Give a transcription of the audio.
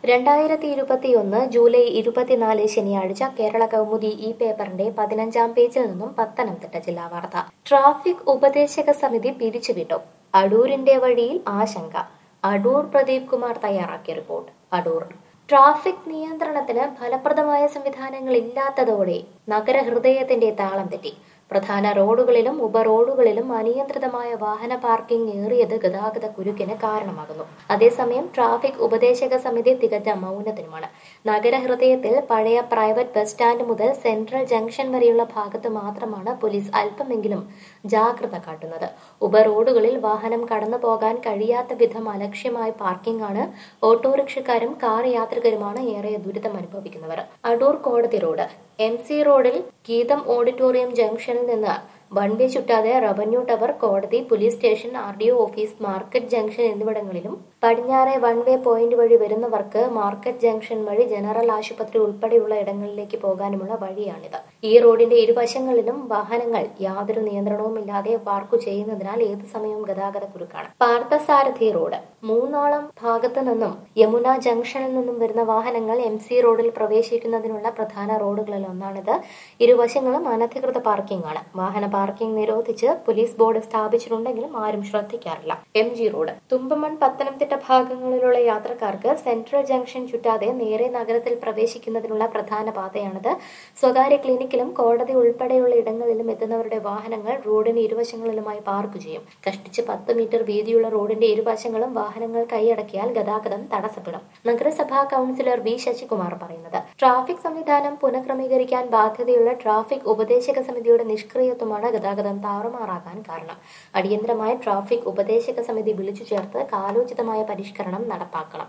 രണ്ടായിരത്തി ഇരുപത്തിയൊന്ന് ജൂലൈ ഇരുപത്തിനാല് ശനിയാഴ്ച കേരള കൗമുദി ഈ പേപ്പറിന്റെ പതിനഞ്ചാം പേജിൽ നിന്നും പത്തനംതിട്ട ജില്ലാ വാർത്ത ട്രാഫിക് ഉപദേശക സമിതി പിരിച്ചുവിട്ടു അടൂരിന്റെ വഴിയിൽ ആശങ്ക അടൂർ പ്രദീപ് കുമാർ തയ്യാറാക്കിയ റിപ്പോർട്ട് അടൂർ ട്രാഫിക് നിയന്ത്രണത്തിന് ഫലപ്രദമായ സംവിധാനങ്ങൾ ഇല്ലാത്തതോടെ നഗരഹൃദയത്തിന്റെ താളം തെറ്റി പ്രധാന റോഡുകളിലും ഉപറോഡുകളിലും അനിയന്ത്രിതമായ വാഹന പാർക്കിംഗ് ഏറിയത് ഗതാഗത കുരുക്കിന് കാരണമാകുന്നു അതേസമയം ട്രാഫിക് ഉപദേശക സമിതി തികഞ്ഞ മൗനത്തിനുമാണ് നഗരഹൃദയത്തിൽ പഴയ പ്രൈവറ്റ് ബസ് സ്റ്റാൻഡ് മുതൽ സെൻട്രൽ ജംഗ്ഷൻ വരെയുള്ള ഭാഗത്ത് മാത്രമാണ് പോലീസ് അല്പമെങ്കിലും ജാഗ്രത കാട്ടുന്നത് ഉപറോഡുകളിൽ വാഹനം കടന്നു പോകാൻ കഴിയാത്ത വിധം അലക്ഷ്യമായ പാർക്കിംഗ് ആണ് ഓട്ടോറിക്ഷക്കാരും കാർ യാത്രികരുമാണ് ഏറെ ദുരിതം അനുഭവിക്കുന്നവർ അടൂർ കോടതി റോഡ് എം സി റോഡിൽ ഗീതം ഓഡിറ്റോറിയം ജംഗ്ഷനിൽ നിന്ന് വൺ വേ ചുറ്റാതെ റവന്യൂ ടവർ കോടതി police station R D O office market junction എന്നിവിടങ്ങളിലും പടിഞ്ഞാറെ വൺ വേ പോയിന്റ് വഴി വരുന്നവർക്ക് മാർക്കറ്റ് ജംഗ്ഷൻ വഴി ജനറൽ ആശുപത്രി ഉൾപ്പെടെയുള്ള ഇടങ്ങളിലേക്ക് പോകാനുമുള്ള വഴിയാണിത് ഈ റോഡിന്റെ ഇരുവശങ്ങളിലും വാഹനങ്ങൾ യാതൊരു നിയന്ത്രണവുമില്ലാതെ പാർക്ക് ചെയ്യുന്നതിനാൽ ഏത് സമയവും ഗതാഗത കുരുക്കാണ് പാർത്ഥസാരഥി റോഡ് മൂന്നോളം ഭാഗത്തു നിന്നും യമുന ജംഗ്ഷനിൽ നിന്നും വരുന്ന വാഹനങ്ങൾ എം സി റോഡിൽ പ്രവേശിക്കുന്നതിനുള്ള പ്രധാന റോഡുകളിൽ ഒന്നാണിത് ഇരുവശങ്ങളും അനധികൃത പാർക്കിംഗ് ആണ് വാഹന പാർക്കിംഗ് നിരോധിച്ച് പോലീസ് ബോർഡ് സ്ഥാപിച്ചിട്ടുണ്ടെങ്കിലും ആരും ശ്രദ്ധിക്കാറില്ല M G road Thumpamon Pathanamthitta ഭാഗങ്ങളിലുള്ള യാത്രക്കാർക്ക് സെൻട്രൽ ജംഗ്ഷൻ ചുറ്റാതെ നേരെ നഗരത്തിൽ പ്രവേശിക്കുന്നതിനുള്ള പ്രധാന പാതയാണിത് സ്വകാര്യ ക്ലിനിക്കിലും കോടതി ഉൾപ്പെടെയുള്ള ഇടങ്ങളിലും എത്തുന്നവരുടെ വാഹനങ്ങൾ റോഡിന് ഇരുവശങ്ങളിലുമായി പാർക്ക് ചെയ്യും കഷ്ടിച്ച് പത്ത് മീറ്റർ വീതിയുള്ള റോഡിന്റെ ഇരുവശങ്ങളും വാഹനങ്ങൾ കൈയടക്കിയാൽ ഗതാഗതം തടസ്സപ്പെടും നഗരസഭാ കൌൺസിലർ വി ശശികുമാർ പറയുന്നത് ട്രാഫിക് സംവിധാനം പുനഃക്രമീകരിക്കാൻ ബാധ്യതയുള്ള ട്രാഫിക് ഉപദേശക സമിതിയുടെ നിഷ്ക്രിയത്വമാണ് ഗതാഗതം താറുമാറാകാൻ കാരണം അടിയന്തരമായ ട്രാഫിക് ഉപദേശക സമിതി വിളിച്ചു ചേർത്ത് കാലോചിതമായ പരിഷ്കരണം നടപ്പാക്കണം